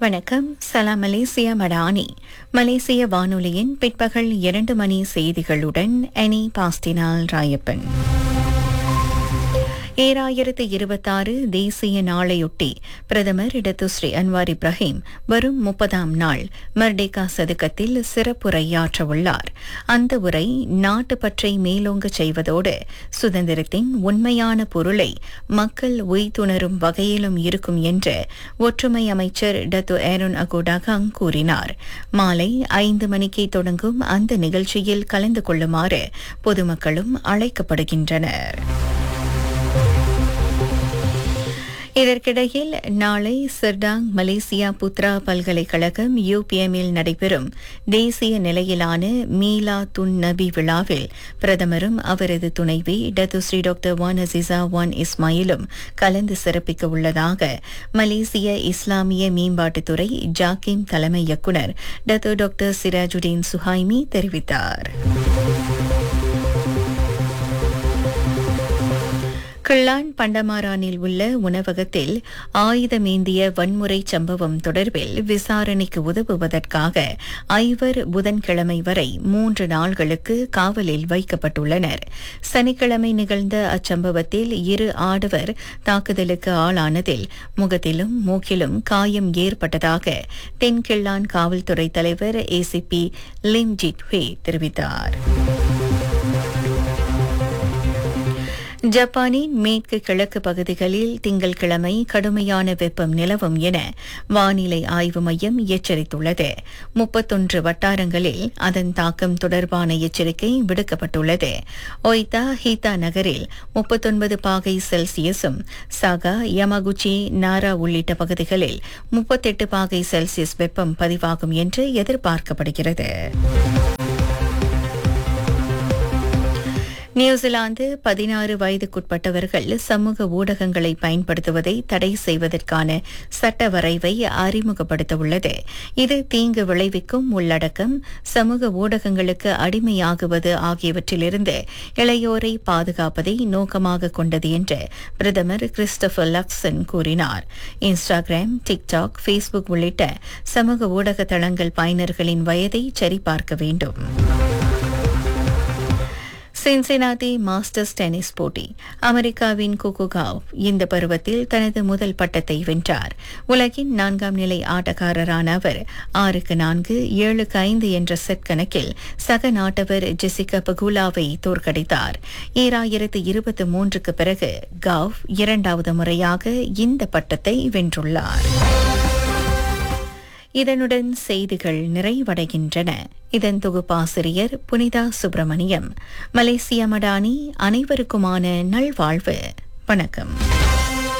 வணக்கம் சலாம் மலேசியா மடானி மலேசிய வானொலியின் பிற்பகல் இரண்டு மணி செய்திகளுடன் அனி பாஸ்டினால் ராயப்பன் ஏழாயிரத்து இருபத்தாறு தேசிய நாளையொட்டி பிரதமர் இடத்துஸ்ரீ அன்வார் இப்ராஹிம் வரும் முப்பதாம் நாள் மர்டேகா சதுக்கத்தில் சிறப்புரையாற்ற உள்ளார் அந்த உரை நாட்டுப்பற்றை மேலோங்கச் செய்வதோடு சுதந்திரத்தின் உண்மையான பொருளை மக்கள் உய்துணரும் வகையிலும் இருக்கும் என்று ஒற்றுமை அமைச்சர் டத்து ஏரோன் அகோடாகாங் கூறினார் மாலை ஐந்து மணிக்கே தொடங்கும் அந்த நிகழ்ச்சியில் கலந்து கொள்ளுமாறு பொதுமக்களும் அழைக்கப்படுகின்றனர் இதற்கிடையில் நாளை சிர்டாங் மலேசியா புத்ரா பல்கலைக்கழகம் யூபிஎம்மில் நடைபெறும் தேசிய நிலையிலான மீலா துன் நபி விழாவில் பிரதமரும் அவரது துணைவி Datuk Seri doctor Wan Azizah Wan இஸ்மாயிலும் கலந்து சிறப்பிக்க உள்ளதாக மலேசிய இஸ்லாமிய மேம்பாட்டுத்துறை ஜாக்கிம் தலைமை இயக்குநர் டத்து டாக்டர் சிராஜுடீன் சுஹைமி தெரிவித்தார் கிள்ளான் பண்டமாரானில் உள்ள உணவகத்தில் ஆயுதமேந்திய வன்முறை சம்பவம் தொடர்பில் விசாரணைக்கு உதவுவதற்காக ஐவர் புதன்கிழமை வரை மூன்று நாள்களுக்கு காவலில் வைக்கப்பட்டுள்ளனர் சனிக்கிழமை நிகழ்ந்த அச்சம்பவத்தில் இரு ஆடவர் தாக்குதலுக்கு ஆளானதில் முகத்திலும் மூக்கிலும் காயம் ஏற்பட்டதாக தென்கிள்ளான் காவல்துறை தலைவர் ஏசிபி லிம் ஜிட்வே தெரிவித்தார் ஜப்பானின் மேற்கு கிழக்கு பகுதிகளில் திங்கள்கிழமை கடுமையான வெப்பம் நிலவும் என வானிலை ஆய்வு மையம் எச்சரித்துள்ளது முப்பத்தொன்று வட்டாரங்களில் அதன் தாக்கம் தொடர்பான எச்சரிக்கை விடுக்கப்பட்டுள்ளது ஒய்தா ஹீதா நகரில் முப்பத்தொன்பது பாகை செல்சியஸும் சாகா யமாகுச்சி நாரா உள்ளிட்ட பகுதிகளில் முப்பத்தெட்டு பாகை செல்சியஸ் வெப்பம் பதிவாகும் என்று எதிர்பார்க்கப்படுகிறது நியூசிலாந்து பதினாறு வயதுக்குட்பட்டவர்கள் சமூக ஊடகங்களை பயன்படுத்துவதை தடை செய்வதற்கான சட்ட வரைவை அறிமுகப்படுத்த உள்ளது இது தீங்கு விளைவிக்கும் உள்ளடக்கம் சமூக ஊடகங்களுக்கு அடிமையாகுவது ஆகியவற்றிலிருந்து இளையோரை பாதுகாப்பதை நோக்கமாக கொண்டது என்று பிரதமர் கிறிஸ்டபர் லக்சன் கூறினார் இன்ஸ்டாகிராம் டிக்டாக் ஃபேஸ்புக் உள்ளிட்ட சமூக ஊடக தளங்கள் பயனர்களின் வயதை சரிபார்க்க வேண்டும் சின்சினாதி மாஸ்டர்ஸ் டென்னிஸ் போட்டி அமெரிக்காவின் குகுகாவ் இந்த பருவத்தில் தனது முதல் பட்டத்தை வென்றார் உலகின் நான்காம் நிலை ஆட்டக்காரரான அவர் ஆறுக்கு நான்கு ஏழுக்கு ஐந்து என்ற செட் கணக்கில் சக நாட்டவர் ஜெசிகா பகுலாவை தோற்கடித்தார் ஈராயிரத்து இருபத்தி மூன்றுக்கு பிறகு காவ் இரண்டாவது முறையாக இந்த பட்டத்தை வென்றுள்ளார் இதனுடன் செய்திகள் நிறைவடைகின்றன இதன் தொகுப்பாசிரியர் புனிதா சுப்பிரமணியம் மலேசிய மடானி அனைவருக்குமான நல்வாழ்வு வணக்கம்